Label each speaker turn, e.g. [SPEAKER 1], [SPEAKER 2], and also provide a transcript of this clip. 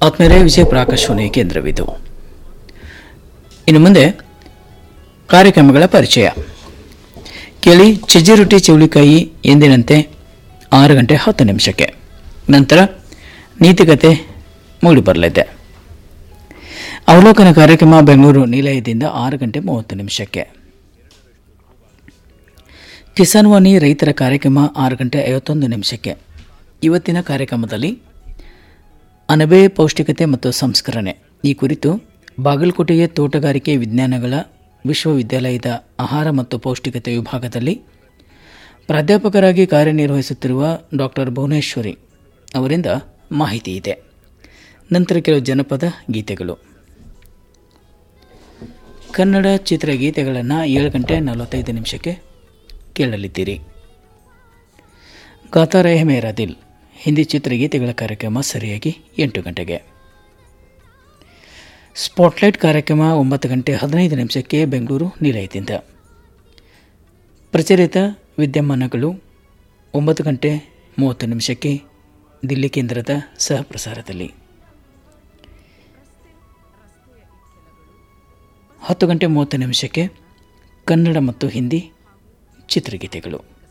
[SPEAKER 1] ಆತ್ಮೇಲೆ ವಿಜಯಪುರ ಆಕಾಶವಾಣಿ ಕೇಂದ್ರವಿದು ಇನ್ನು ಮುಂದೆ ಕಾರ್ಯಕ್ರಮಗಳ ಪರಿಚಯ ಕೇಳಿ ಚಜ್ಜಿ ರೊಟ್ಟಿ ಚೌಳಿಕಾಯಿ ಎಂದಿನಂತೆ ಆರು ಗಂಟೆ ಹತ್ತು ನಿಮಿಷಕ್ಕೆ ನಂತರ ನೀತಿಕತೆ ಮೂಡಿಬರಲಿದೆ ಅವಲೋಕನ ಕಾರ್ಯಕ್ರಮ ಬೆಂಗಳೂರು ನಿಲಯದಿಂದ ಆರು ಗಂಟೆ ಮೂವತ್ತು ನಿಮಿಷಕ್ಕೆ ಕಿಸಾನ್ ವಾಣಿ ರೈತರ ಕಾರ್ಯಕ್ರಮ ಆರು ಗಂಟೆ ಐವತ್ತೊಂದು ನಿಮಿಷಕ್ಕೆ ಇವತ್ತಿನ ಕಾರ್ಯಕ್ರಮದಲ್ಲಿ ಅನಬೆ ಪೌಷ್ಟಿಕತೆ ಮತ್ತು ಸಂಸ್ಕರಣೆ ಈ ಕುರಿತು ಬಾಗಲಕೋಟೆಯ ತೋಟಗಾರಿಕೆ ವಿಜ್ಞಾನಗಳ ವಿಶ್ವವಿದ್ಯಾಲಯದ ಆಹಾರ ಮತ್ತು ಪೌಷ್ಟಿಕತೆ ವಿಭಾಗದಲ್ಲಿ ಪ್ರಾಧ್ಯಾಪಕರಾಗಿ ಕಾರ್ಯನಿರ್ವಹಿಸುತ್ತಿರುವ ಡಾಕ್ಟರ್ ಭುವನೇಶ್ವರಿ ಅವರಿಂದ ಮಾಹಿತಿ ಇದೆ ನಂತರ ಕೆಲವು ಜನಪದ ಗೀತೆಗಳು ಕನ್ನಡ ಚಿತ್ರಗೀತೆಗಳನ್ನು ಏಳು ಗಂಟೆ ನಲವತ್ತೈದು ನಿಮಿಷಕ್ಕೆ ಕೇಳಲಿದ್ದೀರಿ ಗಾತಾ ರೇ ಮೇರಾ ದಿಲ್ ಹಿಂದಿ ಚಿತ್ರಗೀತೆಗಳ ಕಾರ್ಯಕ್ರಮ ಸರಿಯಾಗಿ ಎಂಟು ಗಂಟೆಗೆ ಸ್ಪಾಟ್ಲೈಟ್ ಕಾರ್ಯಕ್ರಮ ಒಂಬತ್ತು ಗಂಟೆ ಹದಿನೈದು ನಿಮಿಷಕ್ಕೆ ಬೆಂಗಳೂರು ನಿಲಯದಿಂದ ಪ್ರಚಲಿತ ವಿದ್ಯಮಾನಗಳು ಒಂಬತ್ತು ಗಂಟೆ ಮೂವತ್ತು ನಿಮಿಷಕ್ಕೆ ದಿಲ್ಲಿ ಕೇಂದ್ರದ ಸಹ ಪ್ರಸಾರದಲ್ಲಿ ಹತ್ತು ಗಂಟೆ ಮೂವತ್ತು ನಿಮಿಷಕ್ಕೆ ಕನ್ನಡ ಮತ್ತು ಹಿಂದಿ ಚಿತ್ರಗೀತೆಗಳು